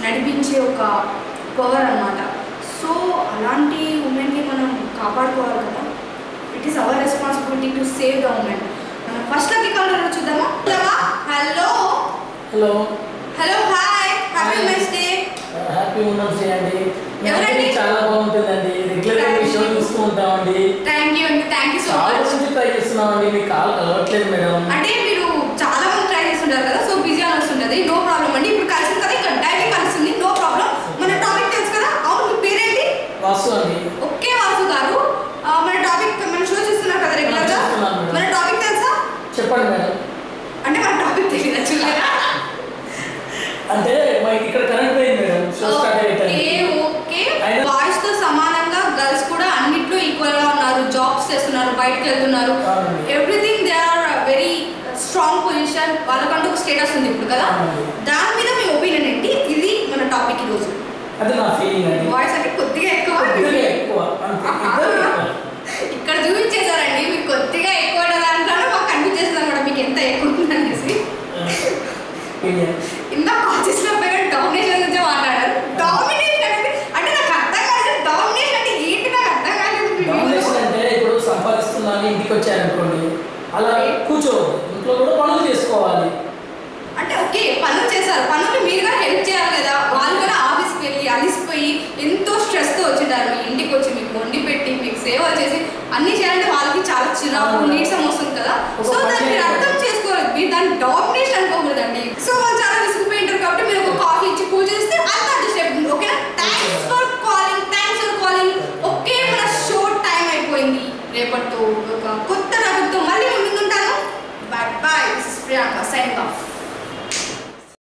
నడిపించే ఒక పవర్ అన్నమాట సో అలాంటి ఉమెన్ని మనం కాపాడుకోవాలి కదా it is our responsibility to save the women మనం ఫస్ట్ లకి కాలర్ చూద్దామా hello hello hello hi happy Hi. Men's day happy women's day అండి మీ ఎవరండి? అందరికీ చాలా బాగుంటుందండి రెగ్యులర్ గా మీ షో చూస్తూ ఉంటామండి థ్యాంక్ యూ అండి థ్యాంక్ యూ సో చాలా మచ్ మంది ట్రై చేస్తున్నామండి మీకు కాల్ కలవట్లేదు మేడం అంటే మీరు చాలా మంది ట్రై చేస్తుంటారు కదా సో బిజీ అని వస్తుంటది నో ప్రాబ్లం అండి ఇప్పుడు కలిసింది కదా ఇక్కడ డైరెక్ట్ కలుస్తుంది నో ప్రాబ్లం మన టాపిక్ తెలుసు కదా అవును మీ పేరేంటి వాసు అండి ఓకే వాసు గారు ఆ, మన టాపిక్ మన షో చూస్తున్నారు కదా రెగ్యులర్ గా చూస్తున్నాను మేడం. మన టాపిక్ తెలుసా చెప్పండి మేడం అంటే మన టాపిక్ తెలియదు చూడలేదా అంటే మాకు ఇక్కడ కరెంట్ పోయింది మేడం షో స్టార్ట్ ఓకే అయ్యేటప్పుడు ఓకే అయినా- బాయ్స్ తో సమానంగా గర్ల్స్ కూడా అన్నిట్లో ఈక్వల్ గా ఉన్నారు జాబ్స్ చేస్తున్నారు బయటకు వెళ్తున్నారు అవునండి. Everything they are very strong position వాళ్ళకంటూ ఒక స్టేటస్ ఉంది ఇప్పుడు కదా అవునండి. దాని మీద మీ ఒపీనియన్ ఏంటి ఇది మన టాపిక్ ఈ రోజు అది నా ఫీలింగ్ అండి బాయ్స్ అంటే కొద్దిగా ఎక్కువ ఇద్దరు ఎక్కువ అంతే ఇద్దరు ఎక్కువ ఇక్కడ చూపించేశారండి మీకు కొద్దిగా ఎక్కువ ఉన్న దాంట్లో మాకు కనిపించేస్తుంది అనమాట మీకు ఎంత ఎక్కువ ఉందనేసి Opinion. ఇంత కాలేజ్ లో పోయి డామినేషన్ గురించి మాట్లాడారు డామినేషన్ అనేది అంటే నాకు అర్థం కాలేదు డామినేషన్ అంటే ఏంటి నాకు అర్థం కాలేదు మీ డామినేషన్ view. అంటే ఇప్పుడు సంపాదిస్తున్నాను ఇంటికి వచ్చారనుకోండి అలా కూర్చోవద్దు ఇంట్లో కూడా పనులు చేసుకోవాలి అంటే ఓకే పనులు చేశారు పనులు మీరు కూడా హెల్ప్ చేయాలి కదా వాళ్ళు కూడా ఆఫీస్కి వెళ్ళి అలిసిపోయి ఎంతో స్ట్రెస్తో వచ్చింటారు మీ ఇంటికి వచ్చి మీకు వండి పెట్టి మీకు సేవ చేసి అన్ని చేయాలంటే వాళ్ళకి చాలా చిరాకు అవును. నీరసం వస్తుంది కదా ఒక సో పని దాన్ని మీరు చేయాలి. అర్థం చేసుకోవాలి మీరు దాన్ని డామినేషన్ అనుకోకూడదండి సో వాళ్ళు చాలా విసిగిపోయి ఉంటారు కాబట్టి మీరు ఒక కాఫీ ఇచ్చి పూజ చేస్తే అంతా అడ్జస్ట్ అయిపోతుంది ఓకేనా thanks for calling thanks for calling okay మన షో టైం అయిపోయింది రేపటితో ఒక కొత్త టాపిక్తో మళ్ళీ మీ ముందుంటాను bye bye Priyanka sign of